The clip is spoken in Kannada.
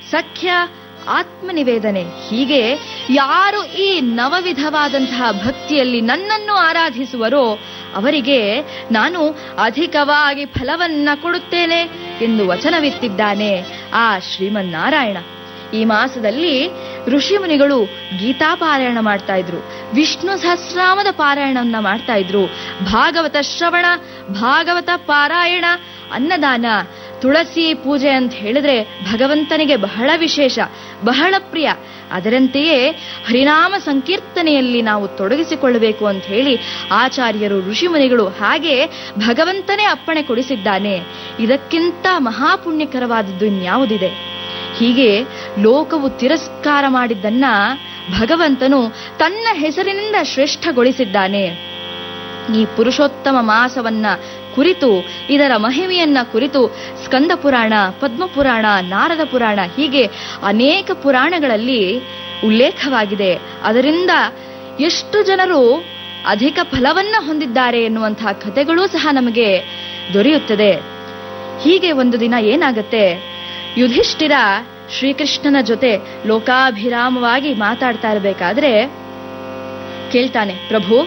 ಸಖ್ಯ ಆತ್ಮನಿವೇದನೆ ಹೀಗೆ ಯಾರು ಈ ನವವಿಧವಾದಂತಹ ಭಕ್ತಿಯಲ್ಲಿ ನನ್ನನ್ನು ಆರಾಧಿಸುವರೋ ಅವರಿಗೆ ನಾನು ಅಧಿಕವಾಗಿ ಫಲವನ್ನ ಕೊಡುತ್ತೇನೆ ಎಂದು ವಚನವಿತ್ತಿದ್ದಾನೆ ಆ ಶ್ರೀಮನ್ನಾರಾಯಣ ಈ ಮಾಸದಲ್ಲಿ ಋಷಿಮುನಿಗಳು ಗೀತಾ ಪಾರಾಯಣ ಮಾಡ್ತಾ ಇದ್ರು ವಿಷ್ಣು ಸಹಸ್ರಾಮದ ಪಾರಾಯಣವನ್ನ ಮಾಡ್ತಾ ಇದ್ರು ಭಾಗವತ ಶ್ರವಣ ಭಾಗವತ ಪಾರಾಯಣ ಅನ್ನದಾನ ತುಳಸಿ ಪೂಜೆ ಅಂತ ಹೇಳಿದ್ರೆ ಭಗವಂತನಿಗೆ ಬಹಳ ವಿಶೇಷ ಬಹಳ ಪ್ರಿಯ ಅದರಂತೆಯೇ ಹರಿನಾಮ ಸಂಕೀರ್ತನೆಯಲ್ಲಿ ನಾವು ತೊಡಗಿಸಿಕೊಳ್ಳಬೇಕು ಅಂತ ಹೇಳಿ ಆಚಾರ್ಯರು ಋಷಿಮುನಿಗಳು ಹಾಗೆ ಭಗವಂತನೇ ಅಪ್ಪಣೆ ಕೊಡಿಸಿದ್ದಾನೆ ಇದಕ್ಕಿಂತ ಮಹಾಪುಣ್ಯಕರವಾದದ್ದು ಇನ್ಯಾವುದಿದೆ ಹೀಗೆ ಲೋಕವು ತಿರಸ್ಕಾರ ಮಾಡಿದ್ದನ್ನ ಭಗವಂತನು ತನ್ನ ಹೆಸರಿನಿಂದ ಶ್ರೇಷ್ಠಗೊಳಿಸಿದ್ದಾನೆ ಈ ಪುರುಷೋತ್ತಮ ಮಾಸವನ್ನ ಕುರಿತು ಇದರ ಮಹಿಮೆಯನ್ನ ಕುರಿತು ಸ್ಕಂದ ಪುರಾಣ ಪದ್ಮಪುರಾಣ ನಾರದ ಪುರಾಣ ಹೀಗೆ ಅನೇಕ ಪುರಾಣಗಳಲ್ಲಿ ಉಲ್ಲೇಖವಾಗಿದೆ ಅದರಿಂದ ಎಷ್ಟು ಜನರು ಅಧಿಕ ಫಲವನ್ನ ಹೊಂದಿದ್ದಾರೆ ಎನ್ನುವಂತಹ ಕಥೆಗಳೂ ಸಹ ನಮಗೆ ದೊರೆಯುತ್ತದೆ ಹೀಗೆ ಒಂದು ದಿನ ಏನಾಗತ್ತೆ ಯುಧಿಷ್ಠಿರ ಶ್ರೀಕೃಷ್ಣನ ಜೊತೆ ಲೋಕಾಭಿರಾಮವಾಗಿ ಮಾತಾಡ್ತಾ ಇರಬೇಕಾದ್ರೆ ಕೇಳ್ತಾನೆ ಪ್ರಭು